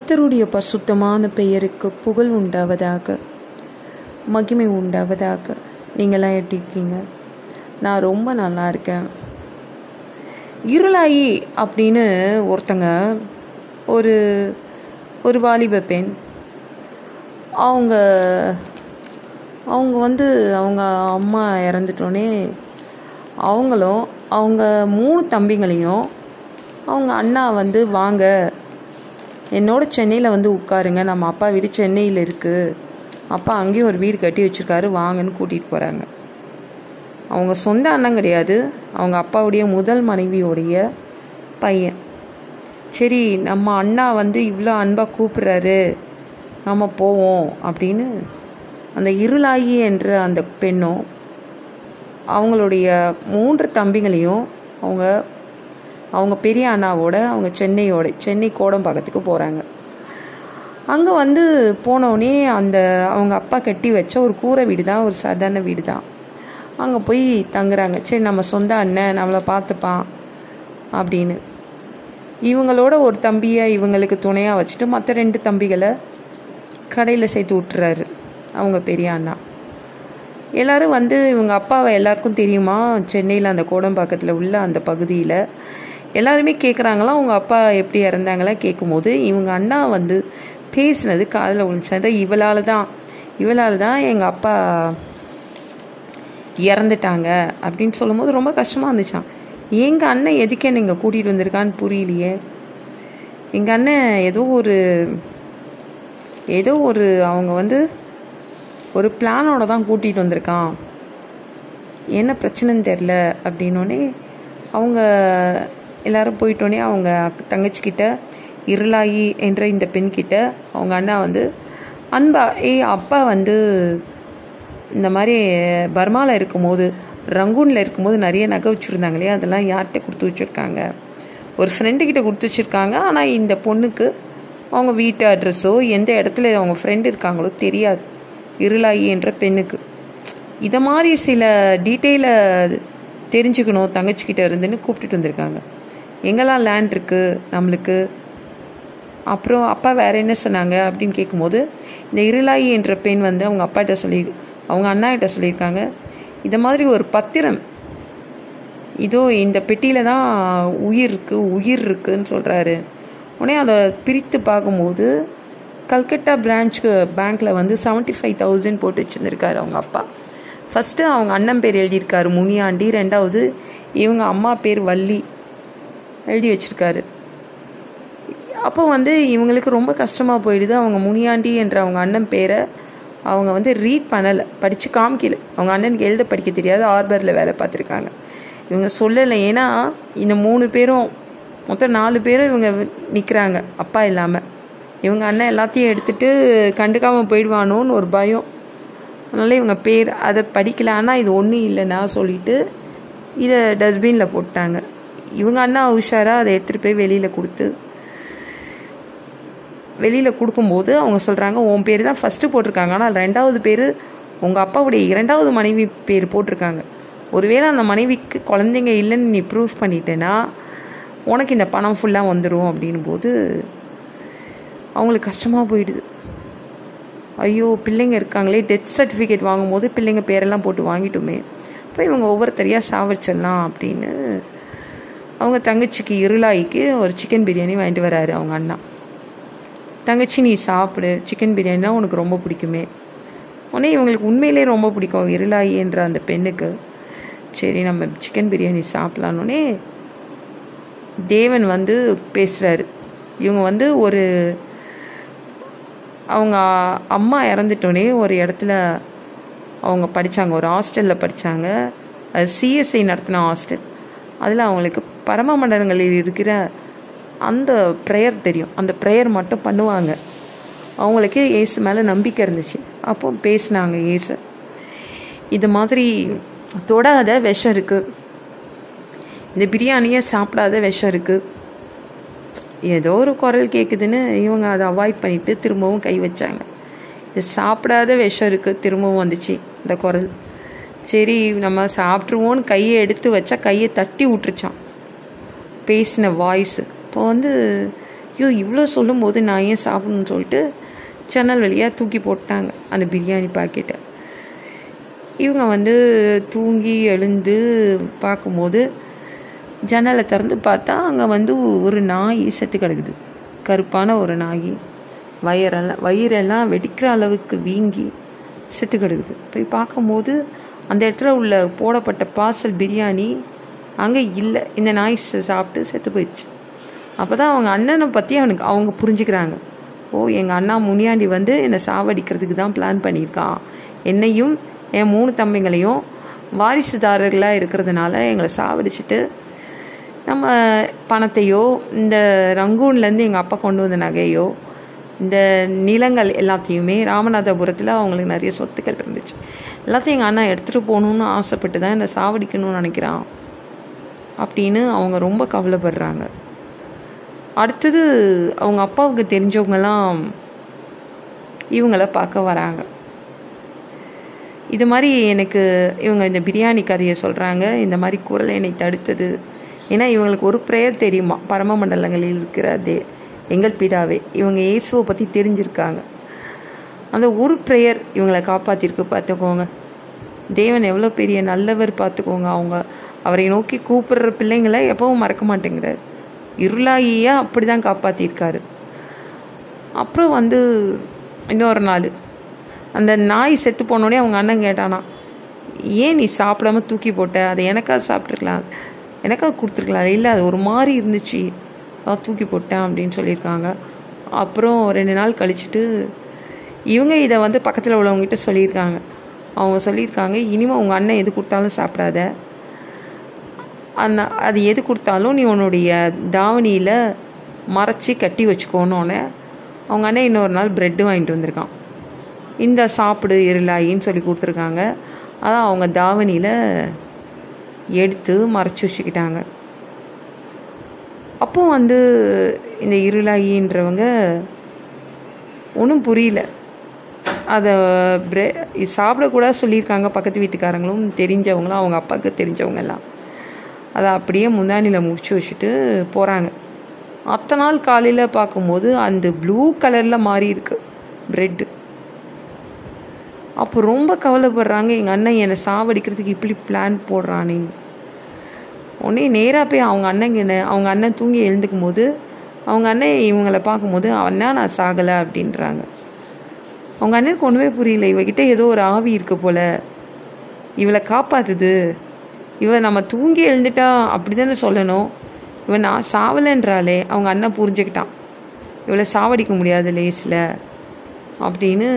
கர்த்தருடைய பரிசுத்தமான பெயருக்கு புகழ் உண்டாவதாக மகிமை உண்டாவதாக நீங்களாம் எப்படி இருக்கீங்க நான் ரொம்ப நல்லா இருக்கேன் இருளாயி அப்படின்னு ஒருத்தங்க ஒரு ஒரு வாலிப பெண் அவங்க அவங்க வந்து அவங்க அம்மா இறந்துட்டோன்னே அவங்களும் அவங்க மூணு தம்பிங்களையும் அவங்க அண்ணா வந்து வாங்க என்னோட சென்னையில் வந்து உட்காருங்க நம்ம அப்பா வீடு சென்னையில் இருக்குது அப்பா அங்கேயும் ஒரு வீடு கட்டி வச்சுருக்காரு வாங்கன்னு கூட்டிகிட்டு போகிறாங்க அவங்க சொந்த அண்ணன் கிடையாது அவங்க அப்பாவுடைய முதல் மனைவியோடைய பையன் சரி நம்ம அண்ணா வந்து இவ்வளோ அன்பாக கூப்பிட்றாரு நம்ம போவோம் அப்படின்னு அந்த இருளாயி என்ற அந்த பெண்ணும் அவங்களுடைய மூன்று தம்பிங்களையும் அவங்க அவங்க பெரிய அண்ணாவோட அவங்க சென்னையோட சென்னை கோடம்பாக்கத்துக்கு போகிறாங்க அங்கே வந்து போனோடனே அந்த அவங்க அப்பா கட்டி வச்ச ஒரு கூரை வீடு தான் ஒரு சாதாரண வீடு தான் அங்கே போய் தங்குறாங்க சரி நம்ம சொந்த அண்ணன் நம்மளை பார்த்துப்பான் அப்படின்னு இவங்களோட ஒரு தம்பியை இவங்களுக்கு துணையாக வச்சுட்டு மற்ற ரெண்டு தம்பிகளை கடையில் சேர்த்து விட்டுறாரு அவங்க பெரிய அண்ணா எல்லோரும் வந்து இவங்க அப்பாவை எல்லாருக்கும் தெரியுமா சென்னையில் அந்த கோடம்பாக்கத்தில் உள்ள அந்த பகுதியில் எல்லாருமே கேட்குறாங்களா அவங்க அப்பா எப்படி இறந்தாங்களா கேட்கும்போது இவங்க அண்ணா வந்து பேசினது காதில் விழுந்துச்சு இவளால் தான் இவளால் தான் எங்கள் அப்பா இறந்துட்டாங்க அப்படின்னு சொல்லும்போது ரொம்ப கஷ்டமாக இருந்துச்சான் எங்கள் அண்ணன் எதுக்கே நீங்கள் கூட்டிகிட்டு வந்திருக்கான்னு புரியலையே எங்கள் அண்ணன் ஏதோ ஒரு ஏதோ ஒரு அவங்க வந்து ஒரு பிளானோட தான் கூட்டிகிட்டு வந்திருக்கான் என்ன பிரச்சனைன்னு தெரில அப்படின்னோடனே அவங்க எல்லாரும் போயிட்டோன்னே அவங்க தங்கச்சிக்கிட்ட இருளாயி என்ற இந்த பெண்கிட்ட அவங்க அண்ணா வந்து அன்பா ஏய் அப்பா வந்து இந்த மாதிரி பர்மாவில் இருக்கும்போது ரங்கூனில் இருக்கும்போது நிறைய நகை வச்சுருந்தாங்க இல்லையா அதெல்லாம் யார்கிட்ட கொடுத்து வச்சுருக்காங்க ஒரு ஃப்ரெண்டுக்கிட்ட கொடுத்து வச்சுருக்காங்க ஆனால் இந்த பொண்ணுக்கு அவங்க வீட்டு அட்ரஸோ எந்த இடத்துல அவங்க ஃப்ரெண்டு இருக்காங்களோ தெரியாது இருளாயி என்ற பெண்ணுக்கு இதை மாதிரி சில டீட்டெயிலை தெரிஞ்சுக்கணும் தங்கச்சிக்கிட்ட இருந்துன்னு கூப்பிட்டுட்டு வந்திருக்காங்க எங்கெல்லாம் லேண்ட் இருக்குது நம்மளுக்கு அப்புறம் அப்பா வேறு என்ன சொன்னாங்க அப்படின்னு கேட்கும்போது இந்த இருளாயி என்ற பெண் வந்து அவங்க அப்பாட்ட சொல்லி அவங்க அண்ணா கிட்ட சொல்லியிருக்காங்க இந்த மாதிரி ஒரு பத்திரம் இதோ இந்த பெட்டியில் தான் உயிர் இருக்குது உயிர் இருக்குன்னு சொல்கிறாரு உடனே அதை பிரித்து பார்க்கும்போது கல்கட்டா பிரான்ச்சுக்கு பேங்க்கில் வந்து செவன்ட்டி ஃபைவ் தௌசண்ட் போட்டு வச்சுருந்துருக்காரு அவங்க அப்பா ஃபஸ்ட்டு அவங்க அண்ணன் பேர் எழுதியிருக்காரு முனியாண்டி ரெண்டாவது இவங்க அம்மா பேர் வள்ளி எழுதி வச்சுருக்காரு அப்போ வந்து இவங்களுக்கு ரொம்ப கஷ்டமாக போயிடுது அவங்க முனியாண்டி என்ற அவங்க அண்ணன் பேரை அவங்க வந்து ரீட் பண்ணலை படித்து காமிக்கல அவங்க அண்ணனுக்கு எழுத படிக்க தெரியாது ஆர்பரில் வேலை பார்த்துருக்காங்க இவங்க சொல்லலை ஏன்னா இந்த மூணு பேரும் மொத்தம் நாலு பேரும் இவங்க நிற்கிறாங்க அப்பா இல்லாமல் இவங்க அண்ணன் எல்லாத்தையும் எடுத்துகிட்டு கண்டுக்காமல் போயிடுவானோன்னு ஒரு பயம் அதனால் இவங்க பேர் அதை படிக்கல ஆனால் இது ஒன்றும் இல்லைன்னா சொல்லிட்டு இதை டஸ்ட்பினில் போட்டாங்க இவங்க அண்ணா உஷாராக அதை எடுத்துகிட்டு போய் வெளியில் கொடுத்து வெளியில் கொடுக்கும்போது அவங்க சொல்கிறாங்க உன் பேர் தான் ஃபஸ்ட்டு போட்டிருக்காங்க ஆனால் ரெண்டாவது பேர் உங்கள் அப்பாவுடைய இரண்டாவது மனைவி பேர் போட்டிருக்காங்க ஒருவேளை அந்த மனைவிக்கு குழந்தைங்க இல்லைன்னு நீ ப்ரூஃப் பண்ணிட்டேன்னா உனக்கு இந்த பணம் ஃபுல்லாக வந்துடும் அப்படின் போது அவங்களுக்கு கஷ்டமாக போயிடுது ஐயோ பிள்ளைங்க இருக்காங்களே டெத் சர்டிஃபிகேட் வாங்கும்போது பிள்ளைங்க பேரெல்லாம் போட்டு வாங்கிட்டோமே அப்போ இவங்க ஒவ்வொருத்தரையாக சாவடிச்சிடலாம் அப்படின்னு அவங்க தங்கச்சிக்கு இருளாய்க்கு ஒரு சிக்கன் பிரியாணி வாங்கிட்டு வராரு அவங்க அண்ணா தங்கச்சி நீ சாப்பிடு சிக்கன் பிரியாணினா உனக்கு ரொம்ப பிடிக்குமே உடனே இவங்களுக்கு உண்மையிலே ரொம்ப பிடிக்கும் இருளாயி என்ற அந்த பெண்ணுக்கு சரி நம்ம சிக்கன் பிரியாணி சாப்பிட்லான்னொடனே தேவன் வந்து பேசுகிறாரு இவங்க வந்து ஒரு அவங்க அம்மா இறந்துட்டோடனே ஒரு இடத்துல அவங்க படித்தாங்க ஒரு ஹாஸ்டலில் படித்தாங்க அது சிஎஸ்ஐ நடத்தின ஹாஸ்டல் அதில் அவங்களுக்கு பரம மண்டலங்களில் இருக்கிற அந்த ப்ரேயர் தெரியும் அந்த ப்ரேயர் மட்டும் பண்ணுவாங்க அவங்களுக்கு ஏசு மேலே நம்பிக்கை இருந்துச்சு அப்போ பேசினாங்க ஏசு இது மாதிரி தொடாத விஷம் இருக்குது இந்த பிரியாணியை சாப்பிடாத விஷம் இருக்குது ஏதோ ஒரு குரல் கேட்குதுன்னு இவங்க அதை அவாய்ட் பண்ணிவிட்டு திரும்பவும் கை வச்சாங்க இது சாப்பிடாத விஷம் இருக்குது திரும்பவும் வந்துச்சு இந்த குரல் சரி நம்ம சாப்பிட்ருவோன்னு கையை எடுத்து வச்சா கையை தட்டி விட்டுருச்சான் பேசின வாய்ஸு இப்போ வந்து ஐயோ இவ்வளோ சொல்லும்போது நான் ஏன் சாப்பிடணும்னு சொல்லிட்டு ஜன்னல் வழியாக தூக்கி போட்டாங்க அந்த பிரியாணி பாக்கெட்டை இவங்க வந்து தூங்கி எழுந்து பார்க்கும்போது ஜன்னலை திறந்து பார்த்தா அங்கே வந்து ஒரு நாய் செத்து கிடக்குது கருப்பான ஒரு நாய் வயிறெல்லாம் வயிறெல்லாம் வெடிக்கிற அளவுக்கு வீங்கி செத்து கிடக்குது போய் பார்க்கும்போது அந்த இடத்துல உள்ள போடப்பட்ட பார்சல் பிரியாணி அங்கே இல்லை இந்த நாய் சாப்பிட்டு செத்து போயிடுச்சு அப்போ தான் அவங்க அண்ணனை பற்றி அவனுக்கு அவங்க புரிஞ்சுக்கிறாங்க ஓ எங்கள் அண்ணா முனியாண்டி வந்து என்னை சாவடிக்கிறதுக்கு தான் பிளான் பண்ணியிருக்கான் என்னையும் என் மூணு தம்பிங்களையும் வாரிசுதாரர்களாக இருக்கிறதுனால எங்களை சாவடிச்சிட்டு நம்ம பணத்தையோ இந்த ரங்கூன்லேருந்து எங்கள் அப்பா கொண்டு வந்த நகையோ இந்த நிலங்கள் எல்லாத்தையுமே ராமநாதபுரத்தில் அவங்களுக்கு நிறைய சொத்துக்கள் இருந்துச்சு எல்லாத்தையும் எங்கள் அண்ணா எடுத்துகிட்டு போகணுன்னு ஆசைப்பட்டு தான் என்னை சாவடிக்கணும்னு நினைக்கிறான் அப்படின்னு அவங்க ரொம்ப கவலைப்படுறாங்க அடுத்தது அவங்க அப்பாவுக்கு தெரிஞ்சவங்கெல்லாம் இவங்கள பார்க்க வராங்க இது மாதிரி எனக்கு இவங்க இந்த பிரியாணி கதையை சொல்கிறாங்க இந்த மாதிரி குரல் என்னை தடுத்தது ஏன்னா இவங்களுக்கு ஒரு ப்ரேயர் தெரியுமா பரம மண்டலங்களில் இருக்கிற தே எங்கள் பிதாவே இவங்க இயேசுவை பற்றி தெரிஞ்சிருக்காங்க அந்த ஒரு ப்ரேயர் இவங்களை காப்பாற்றிருக்கு பார்த்துக்கோங்க தேவன் எவ்வளோ பெரிய நல்லவர் பார்த்துக்கோங்க அவங்க அவரை நோக்கி கூப்பிடுற பிள்ளைங்களை எப்பவும் மறக்க மாட்டேங்கிறார் இருளாகியா அப்படி தான் காப்பாற்றிருக்காரு அப்புறம் வந்து இன்னொரு நாள் அந்த நாய் செத்து போனோடனே அவங்க அண்ணன் கேட்டானா ஏன் நீ சாப்பிடாம தூக்கி போட்ட அதை எனக்காக சாப்பிட்ருக்கலாம் எனக்காக கொடுத்துருக்கலாம் இல்லை அது ஒரு மாதிரி இருந்துச்சு அதான் தூக்கி போட்டேன் அப்படின்னு சொல்லியிருக்காங்க அப்புறம் ரெண்டு நாள் கழிச்சுட்டு இவங்க இதை வந்து பக்கத்தில் உள்ளவங்ககிட்ட சொல்லியிருக்காங்க அவங்க சொல்லியிருக்காங்க இனிமேல் உங்கள் அண்ணன் எது கொடுத்தாலும் சாப்பிடாத அந்த அது எது கொடுத்தாலும் நீ உன்னுடைய தாவணியில் மறைச்சி கட்டி வச்சுக்கோன்னொன்னே அவங்க அண்ணன் இன்னொரு நாள் ப்ரெட்டு வாங்கிட்டு வந்திருக்கான் இந்த சாப்பிடு இருளாயின்னு சொல்லி கொடுத்துருக்காங்க அதான் அவங்க தாவணியில் எடுத்து மறைச்சி வச்சுக்கிட்டாங்க அப்போ வந்து இந்த இருளாயின்றவங்க ஒன்றும் புரியல அதை ப்ரெ சாப்பிடக்கூடாது சொல்லியிருக்காங்க பக்கத்து வீட்டுக்காரங்களும் தெரிஞ்சவங்களும் அவங்க அப்பாவுக்கு தெரிஞ்சவங்க எல்லாம் அதை அப்படியே முந்தானியில் முடிச்சு வச்சுட்டு போகிறாங்க அத்தனை நாள் காலையில் பார்க்கும்போது அந்த ப்ளூ கலரில் மாறி இருக்கு ப்ரெட்டு அப்போ ரொம்ப கவலைப்படுறாங்க எங்கள் அண்ணன் என்னை சாவடிக்கிறதுக்கு இப்படி பிளான் போடுறானே உடனே நேராக போய் அவங்க அண்ணன் அவங்க அண்ணன் தூங்கி எழுந்துக்கும் போது அவங்க அண்ணன் இவங்களை பார்க்கும்போது அண்ணா நான் சாகலை அப்படின்றாங்க அவங்க அண்ணனுக்கு ஒன்றுமே புரியல இவகிட்ட ஏதோ ஒரு ஆவி இருக்கு போல இவளை காப்பாத்துது இவ நம்ம தூங்கி எழுந்துட்டா அப்படி தானே சொல்லணும் இவன் நான் சாவலைன்றாலே அவங்க அண்ணன் புரிஞ்சுக்கிட்டான் இவளை சாவடிக்க முடியாது லேஸில் அப்படின்னு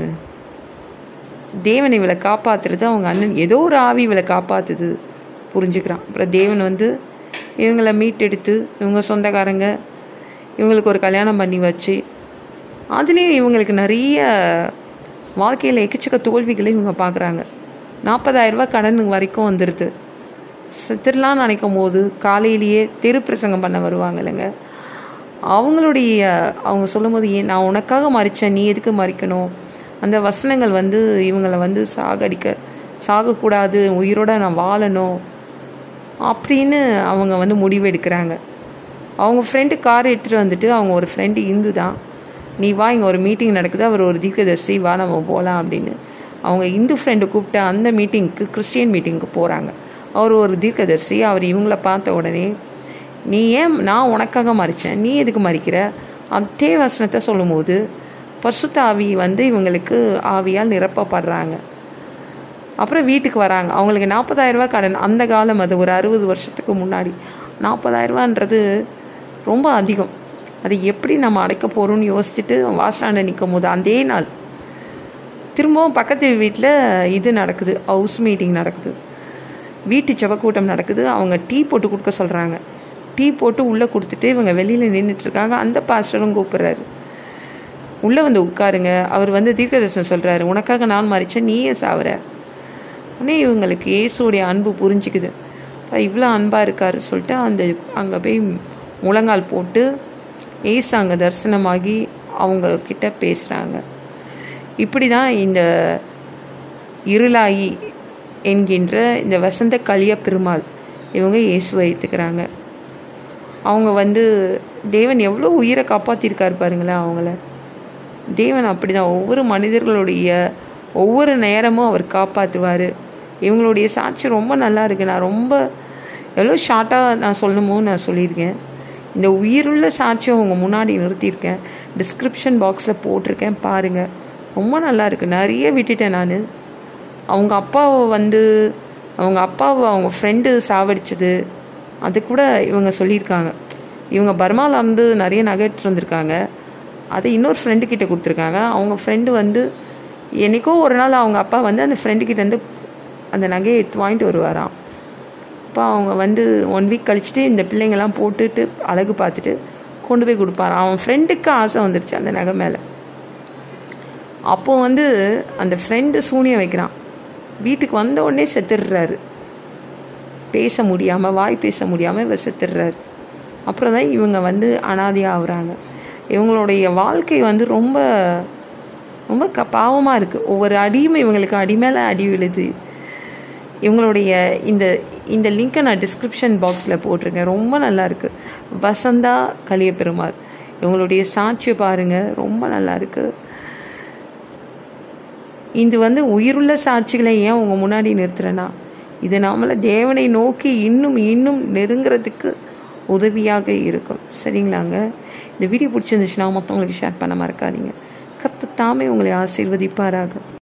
தேவன் இவளை காப்பாத்துறது அவங்க அண்ணன் ஏதோ ஒரு ஆவி இவளை காப்பாத்துது புரிஞ்சுக்கிறான் அப்புறம் தேவன் வந்து இவங்களை மீட்டெடுத்து இவங்க சொந்தக்காரங்க இவங்களுக்கு ஒரு கல்யாணம் பண்ணி வச்சு அதுலேயும் இவங்களுக்கு நிறைய வாழ்க்கையில் எக்கச்சக்க தோல்விகளை இவங்க பார்க்குறாங்க நாற்பதாயிரரூபா கடன் வரைக்கும் வந்துடுது செத்துடலாம்னு நினைக்கும் போது காலையிலேயே தெரு பிரசங்கம் பண்ண வருவாங்க இல்லைங்க அவங்களுடைய அவங்க சொல்லும்போது ஏன் நான் உனக்காக மறித்தேன் நீ எதுக்கு மறிக்கணும் அந்த வசனங்கள் வந்து இவங்களை வந்து சாகடிக்க சாகக்கூடாது உயிரோட நான் வாழணும் அப்படின்னு அவங்க வந்து முடிவு எடுக்கிறாங்க அவங்க ஃப்ரெண்டு கார் எடுத்துகிட்டு வந்துட்டு அவங்க ஒரு ஃப்ரெண்டு இந்து தான் நீ வா இங்கே ஒரு மீட்டிங் நடக்குது அவர் ஒரு தீர்க்கதரிசி வா நம்ம போகலாம் அப்படின்னு அவங்க இந்து ஃப்ரெண்டு கூப்பிட்ட அந்த மீட்டிங்க்கு கிறிஸ்டியன் மீட்டிங்க்கு போகிறாங்க அவர் ஒரு தீர்க்கதரிசி அவர் இவங்கள பார்த்த உடனே நீ ஏன் நான் உனக்காக மறித்தேன் நீ எதுக்கு மறிக்கிற அதே வசனத்தை சொல்லும்போது பசுத்த ஆவி வந்து இவங்களுக்கு ஆவியால் நிரப்பப்படுறாங்க அப்புறம் வீட்டுக்கு வராங்க அவங்களுக்கு நாற்பதாயிரரூபா கடன் அந்த காலம் அது ஒரு அறுபது வருஷத்துக்கு முன்னாடி நாற்பதாயிரரூபான்றது ரொம்ப அதிகம் அது எப்படி நம்ம அடைக்க போகிறோம்னு யோசிச்சுட்டு வாசலாண்ட நிற்கும் போது அதே நாள் திரும்பவும் பக்கத்து வீட்டில் இது நடக்குது ஹவுஸ் மீட்டிங் நடக்குது வீட்டு செவக்கூட்டம் நடக்குது அவங்க டீ போட்டு கொடுக்க சொல்கிறாங்க டீ போட்டு உள்ளே கொடுத்துட்டு இவங்க வெளியில் நின்றுட்டு இருக்காங்க அந்த பாஸ்டரும் கூப்பிட்றாரு உள்ளே வந்து உட்காருங்க அவர் வந்து தீர்க்கதர்சனம் சொல்கிறாரு உனக்காக நான் மறிச்சேன் நீயே சாவுற உடனே இவங்களுக்கு இயேசுடைய அன்பு புரிஞ்சுக்குது இவ்வளோ அன்பாக இருக்காரு சொல்லிட்டு அந்த அங்கே போய் முழங்கால் போட்டு ஏசு அங்கே தரிசனமாகி அவங்கக்கிட்ட பேசுகிறாங்க இப்படி தான் இந்த இருளாயி என்கின்ற இந்த வசந்த களிய பெருமாள் இவங்க இயேசுவை ஏற்றுக்கிறாங்க அவங்க வந்து தேவன் எவ்வளோ உயிரை காப்பாற்றிருக்காரு பாருங்களேன் அவங்கள தேவன் அப்படிதான் ஒவ்வொரு மனிதர்களுடைய ஒவ்வொரு நேரமும் அவர் காப்பாற்றுவார் இவங்களுடைய சாட்சி ரொம்ப நல்லா இருக்கு நான் ரொம்ப எவ்வளோ ஷார்ட்டாக நான் சொல்லணுமோ நான் சொல்லியிருக்கேன் இந்த உயிருள்ள சாட்சியை உங்கள் முன்னாடி நிறுத்தியிருக்கேன் டிஸ்கிரிப்ஷன் பாக்ஸில் போட்டிருக்கேன் பாருங்கள் ரொம்ப நல்லா இருக்குது நிறைய விட்டுட்டேன் நான் அவங்க அப்பாவை வந்து அவங்க அப்பாவை அவங்க ஃப்ரெண்டு சாவடிச்சது அது கூட இவங்க சொல்லியிருக்காங்க இவங்க பர்மாவில் வந்து நிறைய நகை எடுத்துட்டு வந்திருக்காங்க அதை இன்னொரு ஃப்ரெண்டு கிட்ட கொடுத்துருக்காங்க அவங்க ஃப்ரெண்டு வந்து என்னைக்கோ ஒரு நாள் அவங்க அப்பா வந்து அந்த ஃப்ரெண்டு கிட்ட இருந்து அந்த நகையை எடுத்து வாங்கிட்டு வருவாராம் அப்போ அவங்க வந்து ஒன் வீக் கழிச்சுட்டு இந்த பிள்ளைங்கெல்லாம் போட்டுட்டு அழகு பார்த்துட்டு கொண்டு போய் கொடுப்பாராம் அவன் ஃப்ரெண்டுக்கு ஆசை வந்துருச்சு அந்த நகை மேலே அப்போ வந்து அந்த ஃப்ரெண்டு சூனியம் வைக்கிறான் வீட்டுக்கு வந்த உடனே செத்துடுறாரு பேச முடியாமல் வாய் பேச முடியாமல் இவர் செத்துடுறாரு அப்புறம் தான் இவங்க வந்து அனாதையாக ஆகுறாங்க இவங்களுடைய வாழ்க்கை வந்து ரொம்ப ரொம்ப க பாவமாக இருக்குது ஒவ்வொரு அடியும் இவங்களுக்கு அடி மேலே அடி விழுது இவங்களுடைய இந்த இந்த லிங்க்கை நான் டிஸ்கிரிப்ஷன் பாக்ஸில் போட்டிருக்கேன் ரொம்ப நல்லா இருக்குது வசந்தா கலிய பெருமாள் இவங்களுடைய சாட்சியை பாருங்கள் ரொம்ப நல்லா இருக்குது இது வந்து உயிருள்ள சாட்சிகளை ஏன் உங்கள் முன்னாடி நிறுத்துறேன்னா இது நாமளை தேவனை நோக்கி இன்னும் இன்னும் நெருங்கிறதுக்கு உதவியாக இருக்கும் சரிங்களாங்க இந்த வீடியோ பிடிச்சிருந்துச்சுன்னா மற்றவங்களுக்கு ஷேர் பண்ண மறக்காதீங்க கத்து தாமே உங்களை ஆசீர்வதிப்பாராக